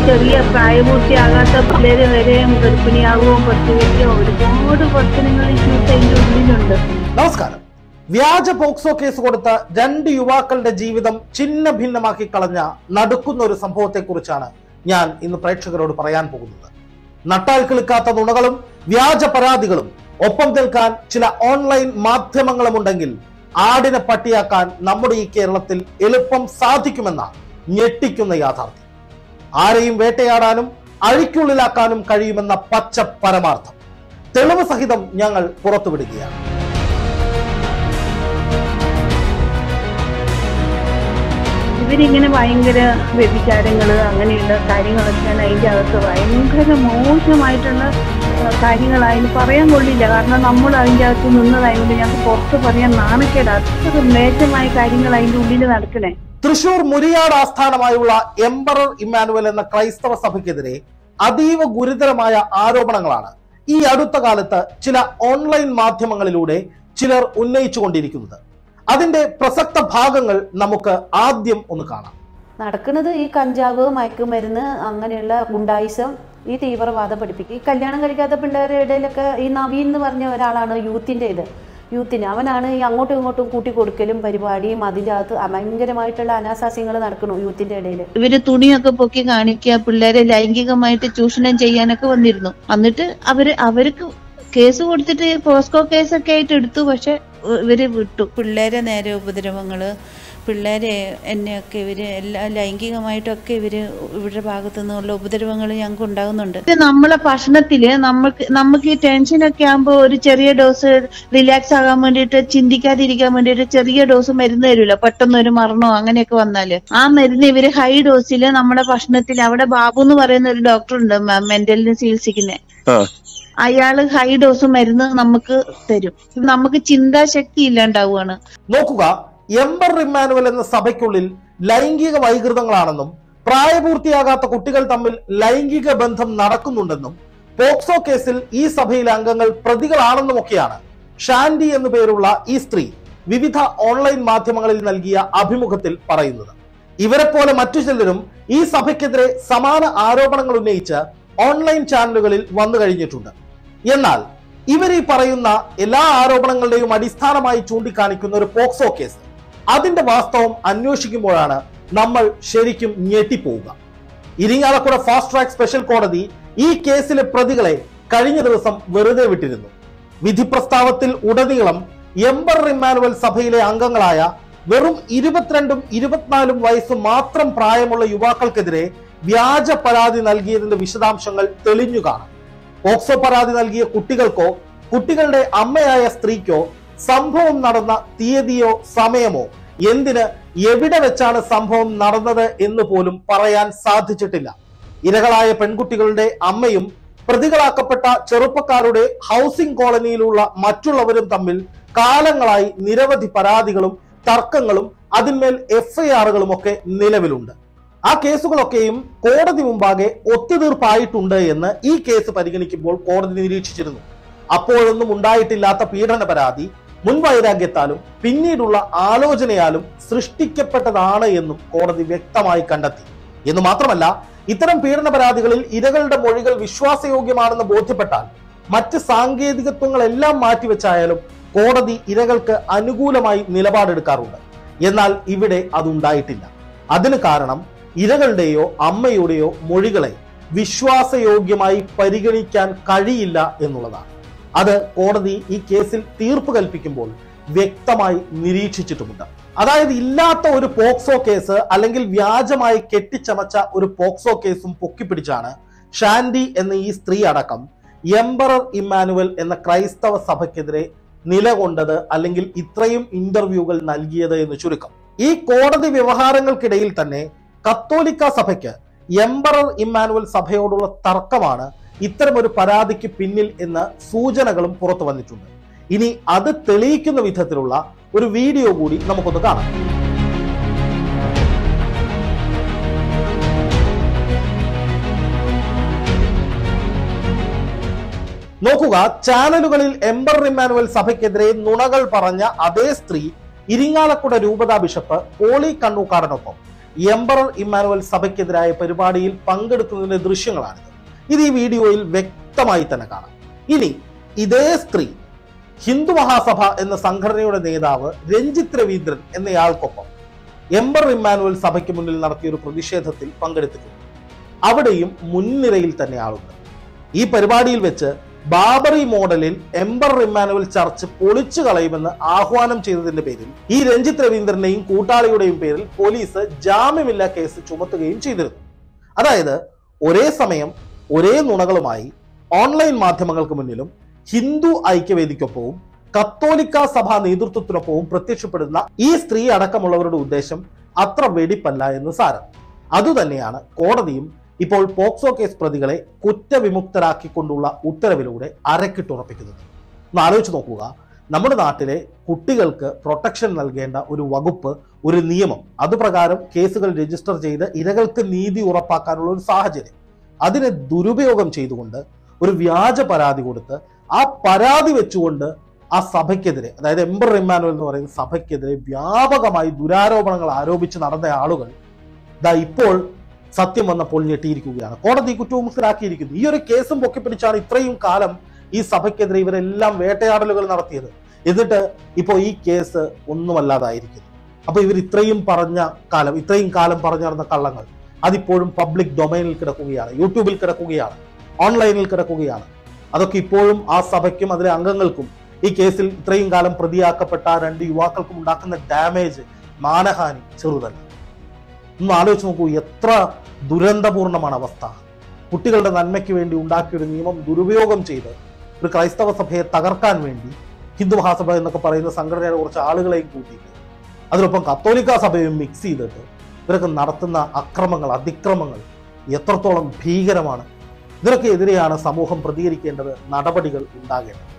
ചെറിയ പ്രായപൂർത്തിയാകാത്ത പിള്ളേര് വരെയും ഗർഭിണിയാകുകയും പ്രസവിക്കുകയോ ഒരുപാട് പ്രശ്നങ്ങൾ ഈ ഷൂട്ട് അതിന്റെ ഉള്ളിലുണ്ട് നമസ്കാരം വ്യാജ പോക്സോ കേസ് കൊടുത്ത രണ്ട് യുവാക്കളുടെ ജീവിതം ഛിന്ന ഭിന്നമാക്കി കളഞ്ഞ നടുക്കുന്ന ഒരു സംഭവത്തെ കുറിച്ചാണ് ഞാൻ ഇന്ന് പ്രേക്ഷകരോട് പറയാൻ പോകുന്നത് നട്ടാൽ കിളുക്കാത്ത നുണകളും വ്യാജ പരാതികളും ഒപ്പം നിൽക്കാൻ ചില ഓൺലൈൻ മാധ്യമങ്ങളും ഉണ്ടെങ്കിൽ ആടിനെ പട്ടിയാക്കാൻ നമ്മുടെ ഈ കേരളത്തിൽ എളുപ്പം സാധിക്കുമെന്ന ഞെട്ടിക്കുന്ന യാഥാർത്ഥ്യം ആരെയും വേട്ടയാടാനും അഴിക്കുള്ളിലാക്കാനും കഴിയുമെന്ന പച്ച പരമാർത്ഥം തെളിവ് സഹിതം ഞങ്ങൾ പുറത്തുവിടുകയാണ് ഇവരിങ്ങനെ ഭയങ്കര വ്യഭിചാരങ്ങള് അങ്ങനെയുള്ള കാര്യങ്ങളൊക്കെയാണ് അതിന്റെ അകത്ത് ഭയങ്കര മോശമായിട്ടുള്ള ആ, കാര്യങ്ങളായിരുന്നു പറയാൻ കൊള്ളില്ല കാരണം നമ്മൾ അതിന്റെ അകത്ത് നിന്നതായതുകൊണ്ട് ഞങ്ങൾക്ക് പുറത്ത് പറയാൻ നാണക്കേട് അത്ര മേച്ചമായ കാര്യങ്ങൾ അതിന്റെ ഉള്ളിൽ നടക്കണേ തൃശൂർ മുരിയാട് ആസ്ഥാനമായുള്ള എംബറർ ഇമ്മാനുവൽ എന്ന ക്രൈസ്തവ സഭയ്ക്കെതിരെ അതീവ ഗുരുതരമായ ആരോപണങ്ങളാണ് ഈ അടുത്ത കാലത്ത് ചില ഓൺലൈൻ മാധ്യമങ്ങളിലൂടെ ചിലർ ഉന്നയിച്ചുകൊണ്ടിരിക്കുന്നത് അതിന്റെ പ്രസക്ത ഭാഗങ്ങൾ നമുക്ക് ആദ്യം ഒന്ന് കാണാം നടക്കുന്നത് ഈ കഞ്ചാവ് മയക്കുമരുന്ന് അങ്ങനെയുള്ള ഗുണ്ടായിസം ഈ തീവ്രവാദ പഠിപ്പിക്കുക ഈ കല്യാണം കഴിക്കാത്ത പിള്ളേരുടെ ഇടയിലൊക്കെ ഈ നവീൻ എന്ന് പറഞ്ഞ ഒരാളാണ് യൂത്തിൻ്റെ ഇത് യൂത്തിന് അവനാണ് ഈ അങ്ങോട്ടും ഇങ്ങോട്ടും കൂട്ടി കൊടുക്കലും പരിപാടിയും അതിൻ്റെ അകത്ത് ഭയങ്കരമായിട്ടുള്ള അനാശാസ്യങ്ങൾ നടക്കണു യൂത്തിൻ്റെ ഇടയിൽ ഇവര് തുണിയൊക്കെ പൊക്കി കാണിക്കുക പിള്ളേരെ ലൈംഗികമായിട്ട് ചൂഷണം ചെയ്യാനൊക്കെ വന്നിരുന്നു എന്നിട്ട് അവര് അവർക്ക് കേസ് കൊടുത്തിട്ട് പോസ്കോ കേസൊക്കെ ആയിട്ട് എടുത്തു പക്ഷെ ഇവര് വിട്ടു പിള്ളേരെ നേരെ ഉപദ്രവങ്ങള് പിള്ളേരെ എന്നെയൊക്കെ ഇവര് എല്ലാ ലൈംഗികമായിട്ടൊക്കെ ഇവര് ഇവരുടെ ഭാഗത്തു നിന്നുള്ള ഉപദ്രവങ്ങൾ ഞങ്ങൾക്ക് ഉണ്ടാകുന്നുണ്ട് ഇത് നമ്മളെ ഭക്ഷണത്തില് നമുക്ക് നമുക്ക് ഈ ടെൻഷനൊക്കെ ആകുമ്പോ ഒരു ചെറിയ ഡോസ് റിലാക്സ് ആകാൻ വേണ്ടിയിട്ട് ചിന്തിക്കാതിരിക്കാൻ വേണ്ടിയിട്ട് ചെറിയ ഡോസ് മരുന്ന് തരൂല പെട്ടെന്ന് ഒരു മരണോ അങ്ങനെയൊക്കെ വന്നാല് ആ മരുന്ന് ഇവര് ഹൈ ഡോസില് നമ്മുടെ ഭക്ഷണത്തിൽ അവിടെ ബാബു എന്ന് പറയുന്ന ഒരു ഡോക്ടർ ഉണ്ട് മെന്റലിന് ചികിത്സിക്കുന്നത് അയാള് ഹൈ ഡോസ് മരുന്ന് നമുക്ക് തരും നമുക്ക് ചിന്താശക്തി ഇല്ലാണ്ടാവുകയാണ് നോക്കുക എംബർ ഇമ്മാനുവൽ എന്ന സഭയ്ക്കുള്ളിൽ ലൈംഗിക വൈകൃതങ്ങളാണെന്നും പ്രായപൂർത്തിയാകാത്ത കുട്ടികൾ തമ്മിൽ ലൈംഗിക ബന്ധം നടക്കുന്നുണ്ടെന്നും പോക്സോ കേസിൽ ഈ സഭയിലെ അംഗങ്ങൾ പ്രതികളാണെന്നുമൊക്കെയാണ് ഷാൻഡി എന്നു പേരുള്ള ഈ സ്ത്രീ വിവിധ ഓൺലൈൻ മാധ്യമങ്ങളിൽ നൽകിയ അഭിമുഖത്തിൽ പറയുന്നത് ഇവരെ പോലെ മറ്റു ചിലരും ഈ സഭയ്ക്കെതിരെ സമാന ആരോപണങ്ങൾ ഉന്നയിച്ച് ഓൺലൈൻ ചാനലുകളിൽ വന്നു കഴിഞ്ഞിട്ടുണ്ട് എന്നാൽ ഇവർ ഈ പറയുന്ന എല്ലാ ആരോപണങ്ങളുടെയും അടിസ്ഥാനമായി ചൂണ്ടിക്കാണിക്കുന്ന ഒരു പോക്സോ കേസ് അതിന്റെ വാസ്തവം അന്വേഷിക്കുമ്പോഴാണ് നമ്മൾ ശരിക്കും ഞെട്ടിപ്പോവുക ഇരിങ്ങാലക്കുട ഫാസ്റ്റ് ട്രാക്ക് സ്പെഷ്യൽ കോടതി ഈ കേസിലെ പ്രതികളെ കഴിഞ്ഞ ദിവസം വെറുതെ വിട്ടിരുന്നു വിധി പ്രസ്താവത്തിൽ ഉടനീളം എംബർ ഇമ്മാനുവൽ സഭയിലെ അംഗങ്ങളായ വെറും ഇരുപത്തിരണ്ടും ഇരുപത്തിനാലും വയസ്സ് മാത്രം പ്രായമുള്ള യുവാക്കൾക്കെതിരെ വ്യാജ പരാതി നൽകിയതിന്റെ വിശദാംശങ്ങൾ തെളിഞ്ഞു കാണും പോക്സോ പരാതി നൽകിയ കുട്ടികൾക്കോ കുട്ടികളുടെ അമ്മയായ സ്ത്രീക്കോ സംഭവം നടന്ന തീയതിയോ സമയമോ എന്തിന് എവിടെ വെച്ചാണ് സംഭവം നടന്നത് എന്ന് പോലും പറയാൻ സാധിച്ചിട്ടില്ല ഇരകളായ പെൺകുട്ടികളുടെ അമ്മയും പ്രതികളാക്കപ്പെട്ട ചെറുപ്പക്കാരുടെ ഹൗസിംഗ് കോളനിയിലുള്ള മറ്റുള്ളവരും തമ്മിൽ കാലങ്ങളായി നിരവധി പരാതികളും തർക്കങ്ങളും അതിന്മേൽ എഫ്ഐആറുകളും ഒക്കെ നിലവിലുണ്ട് ആ കേസുകളൊക്കെയും കോടതി മുമ്പാകെ ഒത്തുതീർപ്പായിട്ടുണ്ട് എന്ന് ഈ കേസ് പരിഗണിക്കുമ്പോൾ കോടതി നിരീക്ഷിച്ചിരുന്നു അപ്പോഴൊന്നും ഉണ്ടായിട്ടില്ലാത്ത പീഡന പരാതി മുൻവൈരാഗ്യത്താലും പിന്നീടുള്ള ആലോചനയാലും സൃഷ്ടിക്കപ്പെട്ടതാണ് എന്നും കോടതി വ്യക്തമായി കണ്ടെത്തി എന്ന് മാത്രമല്ല ഇത്തരം പീഡന പരാതികളിൽ ഇരകളുടെ മൊഴികൾ വിശ്വാസയോഗ്യമാണെന്ന് ബോധ്യപ്പെട്ടാൽ മറ്റ് സാങ്കേതികത്വങ്ങളെല്ലാം മാറ്റിവെച്ചായാലും കോടതി ഇരകൾക്ക് അനുകൂലമായി നിലപാടെടുക്കാറുണ്ട് എന്നാൽ ഇവിടെ അതുണ്ടായിട്ടില്ല അതിന് കാരണം ഇരകളുടെയോ അമ്മയുടെയോ മൊഴികളെ വിശ്വാസയോഗ്യമായി പരിഗണിക്കാൻ കഴിയില്ല എന്നുള്ളതാണ് അത് കോടതി ഈ കേസിൽ തീർപ്പ് കൽപ്പിക്കുമ്പോൾ വ്യക്തമായി നിരീക്ഷിച്ചിട്ടുമുണ്ട് അതായത് ഇല്ലാത്ത ഒരു പോക്സോ കേസ് അല്ലെങ്കിൽ വ്യാജമായി കെട്ടിച്ചമച്ച ഒരു പോക്സോ കേസും പൊക്കിപ്പിടിച്ചാണ് ഷാൻഡി എന്ന ഈ സ്ത്രീ അടക്കം എംബറർ ഇമ്മാനുവൽ എന്ന ക്രൈസ്തവ സഭയ്ക്കെതിരെ നിലകൊണ്ടത് അല്ലെങ്കിൽ ഇത്രയും ഇന്റർവ്യൂകൾ നൽകിയത് എന്ന് ചുരുക്കം ഈ കോടതി വ്യവഹാരങ്ങൾക്കിടയിൽ തന്നെ കത്തോലിക്ക സഭയ്ക്ക് എംബറർ ഇമ്മാനുവൽ സഭയോടുള്ള തർക്കമാണ് ഇത്തരമൊരു പരാതിക്ക് പിന്നിൽ എന്ന സൂചനകളും പുറത്തു വന്നിട്ടുണ്ട് ഇനി അത് തെളിയിക്കുന്ന വിധത്തിലുള്ള ഒരു വീഡിയോ കൂടി നമുക്കൊന്ന് കാണാം നോക്കുക ചാനലുകളിൽ എംബർ ഇമ്മാനുവൽ സഭയ്ക്കെതിരെ നുണകൾ പറഞ്ഞ അതേ സ്ത്രീ ഇരിങ്ങാലക്കുട രൂപതാ ബിഷപ്പ് പോളി കണ്ണൂക്കാടനൊപ്പം എംബറർ ഇമ്മാനുവൽ സഭയ്ക്കെതിരായ പരിപാടിയിൽ പങ്കെടുക്കുന്നതിന്റെ ദൃശ്യങ്ങളാണിത് ഇത് ഈ വീഡിയോയിൽ വ്യക്തമായി തന്നെ കാണാം ഇനി ഇതേ സ്ത്രീ ഹിന്ദു മഹാസഭ എന്ന സംഘടനയുടെ നേതാവ് രഞ്ജിത്ത് രവീന്ദ്രൻ എന്നയാൾക്കൊപ്പം എംബർ ഇമ്മാനുവൽ സഭയ്ക്ക് മുന്നിൽ നടത്തിയ ഒരു പ്രതിഷേധത്തിൽ പങ്കെടുത്തിട്ടുണ്ട് അവിടെയും മുൻനിരയിൽ തന്നെ ആളുണ്ട് ഈ പരിപാടിയിൽ വെച്ച് ബാബറി മോഡലിൽ എംബർ ഇമ്മാനുവൽ ചർച്ച് പൊളിച്ചു കളയുമെന്ന് ആഹ്വാനം ചെയ്തതിന്റെ പേരിൽ ഈ രഞ്ജിത്ത് രവീന്ദ്രന്റെയും കൂട്ടാളിയുടെയും പേരിൽ പോലീസ് ജാമ്യമില്ലാ കേസ് ചുമത്തുകയും ചെയ്തിരുന്നു അതായത് ഒരേ സമയം ഒരേ നുണകളുമായി ഓൺലൈൻ മാധ്യമങ്ങൾക്ക് മുന്നിലും ഹിന്ദു ഐക്യവേദിക്കൊപ്പവും കത്തോലിക്ക സഭാ നേതൃത്വത്തിനൊപ്പവും പ്രത്യക്ഷപ്പെടുന്ന ഈ സ്ത്രീ അടക്കമുള്ളവരുടെ ഉദ്ദേശം അത്ര വെടിപ്പല്ല എന്ന് സാരം അതുതന്നെയാണ് കോടതിയും ഇപ്പോൾ പോക്സോ കേസ് പ്രതികളെ കുറ്റവിമുക്തരാക്കിക്കൊണ്ടുള്ള ഉത്തരവിലൂടെ അരക്കിട്ടുറപ്പിക്കുന്നത് ഒന്ന് ആലോചിച്ച് നോക്കുക നമ്മുടെ നാട്ടിലെ കുട്ടികൾക്ക് പ്രൊട്ടക്ഷൻ നൽകേണ്ട ഒരു വകുപ്പ് ഒരു നിയമം അതുപ്രകാരം കേസുകൾ രജിസ്റ്റർ ചെയ്ത് ഇരകൾക്ക് നീതി ഉറപ്പാക്കാനുള്ള ഒരു സാഹചര്യം അതിനെ ദുരുപയോഗം ചെയ്തുകൊണ്ട് ഒരു വ്യാജ പരാതി കൊടുത്ത് ആ പരാതി വെച്ചുകൊണ്ട് ആ സഭയ്ക്കെതിരെ അതായത് എംബർ ഇമ്മാനുവൽ എന്ന് പറയുന്ന സഭയ്ക്കെതിരെ വ്യാപകമായി ദുരാരോപണങ്ങൾ ആരോപിച്ച് നടന്ന ആളുകൾ ദാ ഇപ്പോൾ സത്യം വന്നപ്പോൾ ഞെട്ടിയിരിക്കുകയാണ് കോടതി കുറ്റവിമുക്തരാക്കിയിരിക്കുന്നു ഈ ഒരു കേസും പൊക്കിപ്പിടിച്ചാണ് ഇത്രയും കാലം ഈ സഭയ്ക്കെതിരെ ഇവരെല്ലാം വേട്ടയാടലുകൾ നടത്തിയത് എന്നിട്ട് ഇപ്പോൾ ഈ കേസ് ഒന്നുമല്ലാതായിരിക്കുന്നു അപ്പൊ ഇവർ ഇത്രയും പറഞ്ഞ കാലം ഇത്രയും കാലം പറഞ്ഞു നടന്ന കള്ളങ്ങൾ അതിപ്പോഴും പബ്ലിക് ഡൊമൈനിൽ കിടക്കുകയാണ് യൂട്യൂബിൽ കിടക്കുകയാണ് ഓൺലൈനിൽ കിടക്കുകയാണ് അതൊക്കെ ഇപ്പോഴും ആ സഭയ്ക്കും അതിലെ അംഗങ്ങൾക്കും ഈ കേസിൽ ഇത്രയും കാലം പ്രതിയാക്കപ്പെട്ട ആ രണ്ട് യുവാക്കൾക്കും ഉണ്ടാക്കുന്ന ഡാമേജ് മാനഹാനി ചെറുതല്ല ഒന്ന് ആലോചിച്ച് നോക്കൂ എത്ര ദുരന്തപൂർണമാണ് അവസ്ഥ കുട്ടികളുടെ നന്മയ്ക്ക് വേണ്ടി ഉണ്ടാക്കിയ ഒരു നിയമം ദുരുപയോഗം ചെയ്ത് ഒരു ക്രൈസ്തവ സഭയെ തകർക്കാൻ വേണ്ടി ഹിന്ദു മഹാസഭ എന്നൊക്കെ പറയുന്ന സംഘടനയുടെ കുറച്ച് ആളുകളെയും കൂട്ടിയിട്ട് അതിനൊപ്പം കത്തോലിക്ക സഭയും മിക്സ് ചെയ്തിട്ട് ഇവരൊക്കെ നടത്തുന്ന അക്രമങ്ങൾ അതിക്രമങ്ങൾ എത്രത്തോളം ഭീകരമാണ് ഇതിനൊക്കെ എതിരെയാണ് സമൂഹം പ്രതികരിക്കേണ്ടത് നടപടികൾ ഉണ്ടാകേണ്ടത്